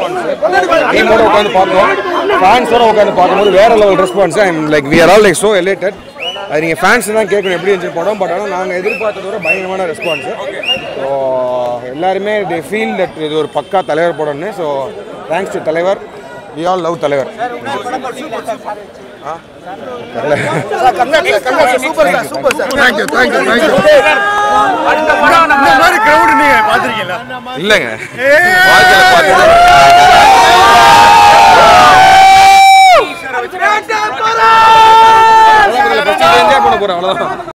டீமோட உட்காந்து பார்த்தோம் ஃபேன்ஸோட உட்காந்து பார்க்கும்போது வேற level response I'm like we are all like so elated அது நீங்கள் ஃபேன்ஸ் தான் கேட்கணும் எப்படி இருந்துச்சு படம் பட் ஆனால் நாங்கள் எதிர்பார்த்தத விட பயங்கரமான ரெஸ்பான்ஸ் ஸோ எல்லாருமே தே ஃபீல் தட் இது ஒரு பக்கா தலைவர் படம்னு ஸோ தேங்க்ஸ் டு தலைவர் வி ஆல் லவ் தலைவர் தேங்க்யூ தேங்க்யூ தேங்க்யூ இந்த மாதிரி கிரவுண்ட் நீங்க பாத்திருக்கீங்களா இல்லைங்க வாழ்க்கையில பார்த்தது என்ஜாய் பண்ண போறேன் அவ்வளோதான்